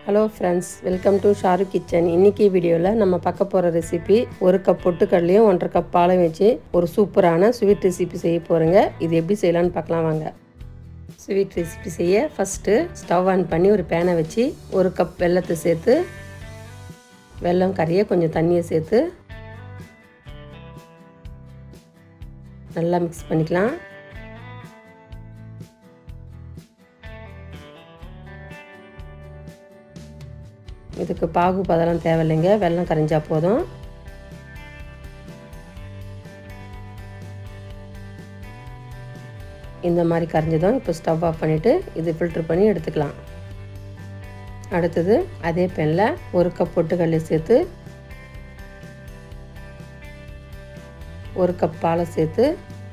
hello friends welcome to Shahrukh kitchen இன்னைக்கு வீடியோவில் நம்ம பார்க்க போகிற ரெசிபி ஒரு கப் பொட்டுக்கடலையும் ஒன்றரை கப் பாலையும் வச்சு ஒரு சூப்பரான ஸ்வீட் ரெசிபி செய்ய போகிறேங்க இது எப்படி செய்யலான்னு பார்க்கலாம் வாங்க ஸ்வீட் ரெசிபி செய்ய ஃபஸ்ட்டு ஸ்டவ் ஆன் பண்ணி ஒரு பேனை வச்சு ஒரு கப் வெல்லத்தை சேர்த்து வெல்லம் கரைய கொஞ்சம் தண்ணியை சேர்த்து நல்லா மிக்ஸ் பண்ணிக்கலாம் இதுக்கு பாகு பதெல்லாம் தேவையில்லைங்க வெல்லம் கரைஞ்சா போதும் இந்த மாதிரி கரைஞ்சதும் இப்போ ஸ்டவ் ஆஃப் பண்ணிவிட்டு இது ஃபில்ட்ரு பண்ணி எடுத்துக்கலாம் அடுத்தது அதே பேனில் ஒரு கப் பொட்டுக்கடலை சேர்த்து ஒரு கப் பாலை சேர்த்து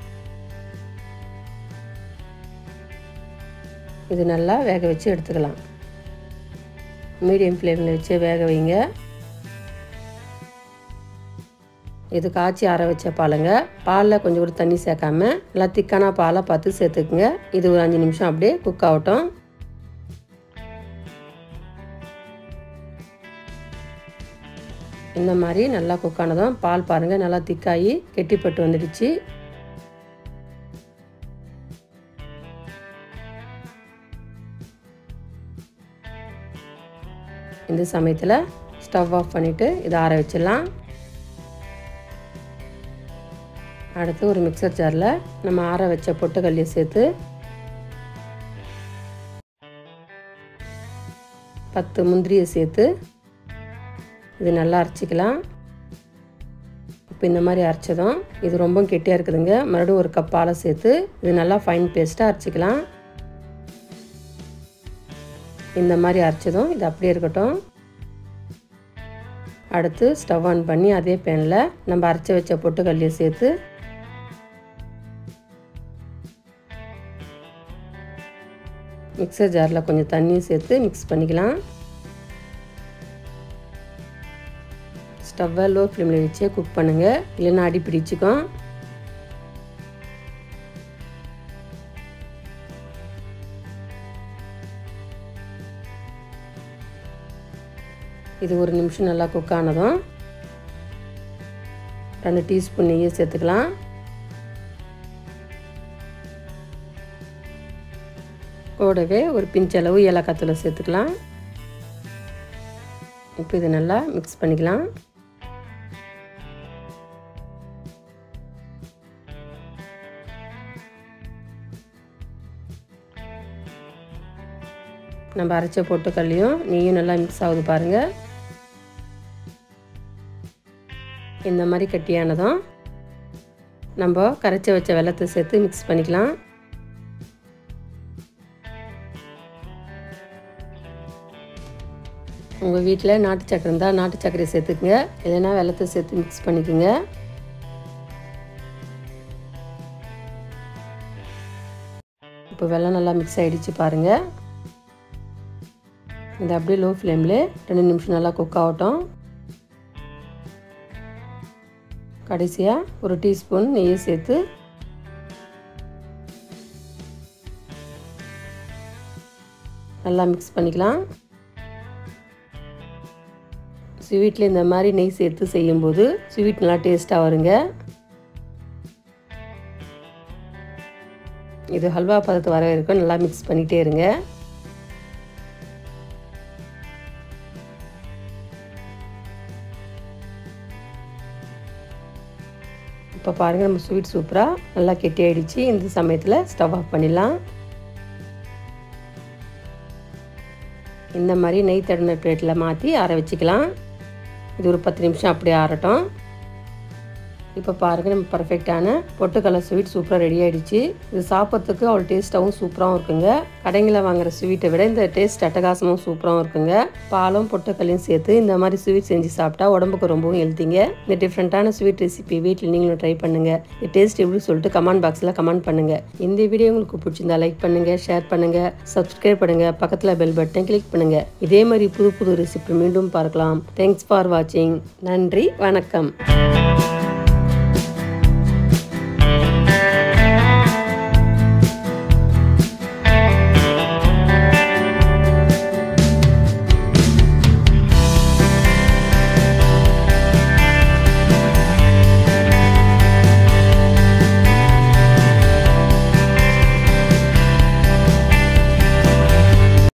இது நல்லா வேக வச்சு எடுத்துக்கலாம் மீடியம் ஃப்ளேமில் வச்சு வேக வைங்க இது காய்ச்சி ஆற வச்ச பாலுங்க பாலில் கொஞ்சம் கூட தண்ணி சேர்க்காம நல்லா திக்கான பாலை பார்த்து சேர்த்துக்குங்க இது ஒரு அஞ்சு நிமிஷம் அப்படியே குக் ஆகட்டும் இந்த மாதிரி நல்லா குக் ஆனதும் பால் பாருங்கள் நல்லா திக்காகி கெட்டிப்பட்டு வந்துடுச்சு இந்த சமயத்தில் ஸ்டவ் ஆஃப் பண்ணிவிட்டு இதை ஆற வச்சிடலாம் அடுத்து ஒரு மிக்சர் ஜாரில் நம்ம ஆற வச்ச பொட்டுக்கல்லியை சேர்த்து பத்து முந்திரியை சேர்த்து இது நல்லா அரைச்சிக்கலாம் இப்போ இந்த மாதிரி அரைச்சதும் இது ரொம்ப கெட்டியாக இருக்குதுங்க மறுபடியும் ஒரு கப் பாலை சேர்த்து இது நல்லா ஃபைன் பேஸ்ட்டாக அரைச்சிக்கலாம் இந்த மாதிரி அரைச்சதும் இது அப்படியே இருக்கட்டும் அடுத்து ஸ்டவ் ஆன் பண்ணி அதே பேனில் நம்ம அரைச்சி வச்ச பொட்டுக்கல்லியை சேர்த்து மிக்சர் ஜாரில் கொஞ்சம் தண்ணியும் சேர்த்து மிக்ஸ் பண்ணிக்கலாம் ஸ்டவ்வை லோ ஃப்ளேமில் வச்சே குக் பண்ணுங்கள் இல்லைன்னா அடி பிடிச்சிக்கும் இது ஒரு நிமிஷம் நல்லா குக் ஆனதும் ரெண்டு டீஸ்பூன் நெய்யை சேர்த்துக்கலாம் கூடவே ஒரு பிஞ்சளவு ஏலக்காத்தூளை சேர்த்துக்கலாம் இப்போ இதை நல்லா மிக்ஸ் பண்ணிக்கலாம் நம்ம அரைச்ச பொட்டுக்கல்லையும் நெய்யும் நல்லா மிக்ஸ் ஆகுது பாருங்கள் இந்த மாதிரி கட்டியானதும் நம்ம கரைச்சி வச்ச வெள்ளத்தை சேர்த்து மிக்ஸ் பண்ணிக்கலாம் உங்கள் வீட்டில் நாட்டு சக்கரை இருந்தால் நாட்டு சக்கரை சேர்த்துக்குங்க இல்லைன்னா வெள்ளத்தை சேர்த்து மிக்ஸ் பண்ணிக்கோங்க இப்போ வெள்ளம் நல்லா மிக்ஸ் ஆகிடுச்சு பாருங்கள் இது அப்படியே லோ ஃப்ளேமில் ரெண்டு நிமிஷம் நல்லா குக் ஆகட்டும் கடைசியாக ஒரு டீஸ்பூன் நெய்யை சேர்த்து நல்லா மிக்ஸ் பண்ணிக்கலாம் ஸ்வீட்டில் இந்த மாதிரி நெய் சேர்த்து செய்யும்போது ஸ்வீட் நல்லா டேஸ்ட்டாக வருங்க இது ஹல்வா பதத்து வர வரைக்கும் நல்லா மிக்ஸ் பண்ணிகிட்டே இருங்க இப்போ பாருங்கள் நம்ம ஸ்வீட் சூப்பராக நல்லா கெட்டி ஆகிடுச்சு இந்த சமயத்தில் ஸ்டவ் ஆஃப் பண்ணிடலாம் இந்த மாதிரி நெய் தடின பிளேட்டில் மாற்றி ஆற வச்சுக்கலாம் இது ஒரு பத்து நிமிஷம் அப்படியே ஆறட்டும் இப்போ பாருங்கள் நம்ம பர்ஃபெக்டான பொட்டுக்கடலை ஸ்வீட் சூப்பராக ரெடி ஆகிடுச்சு இது சாப்பிட்றதுக்கு அவ்வளோ டேஸ்ட்டாகவும் சூப்பராகவும் இருக்குங்க கடைங்களில் வாங்குற ஸ்வீட்டை விட இந்த டேஸ்ட் அட்டகாசமும் சூப்பராகவும் இருக்குங்க பாலும் பொட்டுக்கல்லையும் சேர்த்து இந்த மாதிரி ஸ்வீட் செஞ்சு சாப்பிட்டா உடம்புக்கு ரொம்பவும் ஹெல்த்திங்க இந்த டிஃப்ரெண்ட்டான ஸ்வீட் ரெசிபி வீட்டில் நீங்களும் ட்ரை பண்ணுங்கள் இந்த டேஸ்ட் எப்படி சொல்லிட்டு கமெண்ட் பாக்ஸில் கமெண்ட் பண்ணுங்கள் இந்த வீடியோ உங்களுக்கு பிடிச்சிருந்தா லைக் பண்ணுங்கள் ஷேர் பண்ணுங்கள் சப்ஸ்கிரைப் பண்ணுங்கள் பக்கத்தில் பெல் பட்டன் கிளிக் பண்ணுங்கள் இதே மாதிரி புது புது ரெசிபி மீண்டும் பார்க்கலாம் தேங்க்ஸ் ஃபார் வாட்சிங் நன்றி வணக்கம்